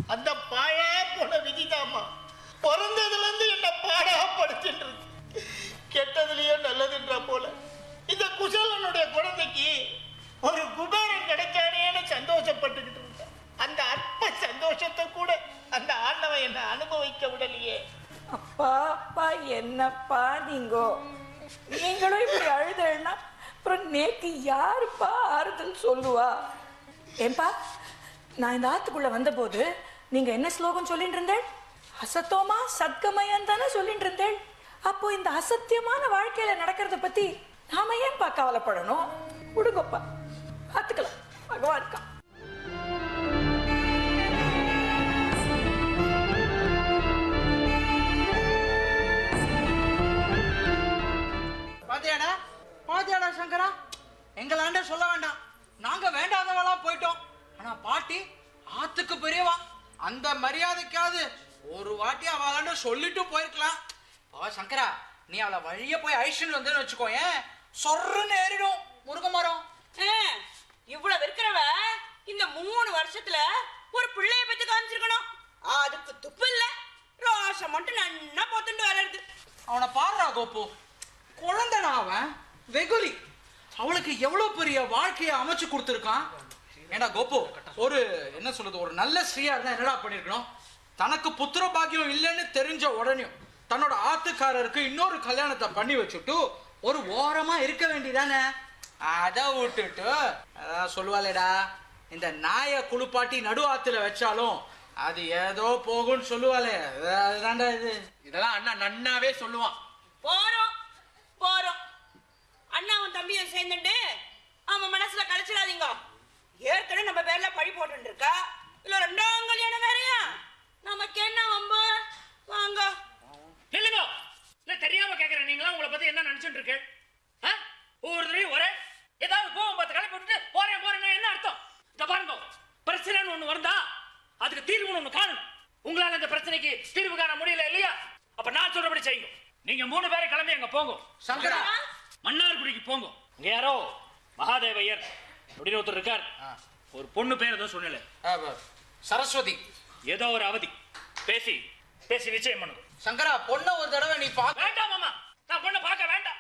அந்த பாழா போன விதிதாம்மா பிறந்ததுல இருந்து என்ன பாடா படுத்திட்டு இருக்கு கெட்டதுலயே நல்லதுன்ற போல இந்த குசலனுடைய குழந்தைக்கு ஒரு குபேரன் கிடைச்சானேன்னு சந்தோஷப்பட்டுக்கிட்டு இருந்தேன் அந்த அற்ப சந்தோஷத்தை கூட அந்த ஆண்டவன் என்ன அனுபவிக்க விடலையே அப்பா அப்பா என்னப்பா நீங்கோ நீங்களும் இப்படி அழுதேன்னா அப்புறம் நேக்கு யாருப்பா ஆறுதல் சொல்லுவா ஏன்பா நான் இந்த ஆத்துக்குள்ள வந்தபோது நீங்க என்ன ஸ்லோகம் சொல்லிட்டு இருந்தேன் அசத்தோமா சத்கமயம் தானே சொல்லிட்டு இருந்தேன் அப்போ இந்த அசத்தியமான வாழ்க்கையில நடக்கிறத பத்தி நாம ஏன்பா கவலைப்படணும் விடுங்கப்பா பார்த்துக்கலாம் பகவான் இருக்கான் பாத்தியாடா பாத்தியாடா சங்கரா எங்களாண்ட சொல்ல வேண்டாம் நாங்க வேண்டாதவளா போயிட்டோம் ஆனா பாட்டி ஆத்துக்கு பெரியவா அந்த மரியாதைக்காவது ஒரு வாட்டி அவளாண்ட சொல்லிட்டு போயிருக்கலாம் அவ சங்கரா நீ அவளை வழிய போய் ஐஷன் வந்து வச்சுக்கோ ஏன் சொர்றன்னு ஏறிடும் முருங்க மரம் ஆ, இவ்வளவு இருக்கிறவ இந்த மூணு வருஷத்துல ஒரு பிள்ளைய பத்தி காமிச்சிருக்கணும் அதுக்கு துப்பு இல்ல ரோஷம் மட்டும் நன்னா போத்துட்டு வளருது அவனை பாடுறா கோப்பு குழந்தைடா அவன் வெகுலி அவளுக்கு எவ்வளவு பெரிய வாழ்க்கையை அமைச்சு கொடுத்துருக்கான் ஏண்டா கோப்பு ஒரு என்ன சொல்றது ஒரு நல்ல ஸ்ரீயா இருந்தா என்னடா பண்ணிருக்கணும் தனக்கு புத்திர பாக்கியம் இல்லைன்னு தெரிஞ்ச உடனே தன்னோட ஆத்துக்காரருக்கு இன்னொரு கல்யாணத்தை பண்ணி வச்சுட்டு ஒரு ஓரமா இருக்க வேண்டியதானே அதை விட்டுட்டு அதான் சொல்லுவாளேடா இந்த நாயை குளிப்பாட்டி நடு ஆத்துல வச்சாலும் அது ஏதோ போகும்னு சொல்லுவாளே அது- அதுதான்டா இது இதெல்லாம் அண்ணா நன்னாவே சொல்லுவான் போறோம் போறோம் அண்ணாவும் தம்பியும் சேர்ந்துட்டு அவன் மனசுல கழிச்சிடாதீங்க ஏற்கனவே நம்ம பேர்ல பழி போட்டு இருக்கா இல்ல ரெண்டாம் கல்யாணம் வேறயா நமக்கு என்ன வம்பு வாங்க இல்லைங்க இல்ல தெரியாம கேக்குறேன் நீங்களா உங்களை பத்தி என்ன நினைச்சிட்டு இருக்கு ஆ? ஒவ்வொரு தடவையும் ஒரே ஏதாவது கோவம் பார்த்து கலை போட்டுட்டு போறேன் போறேன் என்ன அர்த்தம் இந்த பாருங்க பிரச்சனைன்னு ஒண்ணு வந்தா அதுக்கு தீர்வுன்னு ஒண்ணு காணும் உங்களால இந்த பிரச்சனைக்கு தீர்வு காண முடியல இல்லையா அப்ப நான் சொல்றபடி செய்யுங்க நீங்க மூணு பேரை கிளம்பி அங்க போங்க சங்கரா மன்னார்குடிக்கு போங்க இங்க யாரோ மகாதேவையர் அப்படின்னு ஒருத்தர் இருக்கார் ஒரு பொண்ணு பேர் ஏதோ சொன்னல ஆ, சரஸ்வதி ஏதோ ஒரு அவதி பேசி பேசி நிச்சயம் பண்ணுங்க சங்கரா பொண்ண ஒரு தடவை நீ பாக்க வேண்டாம் மாமா நான் பொண்ணை பார்க்க வேண்டாம்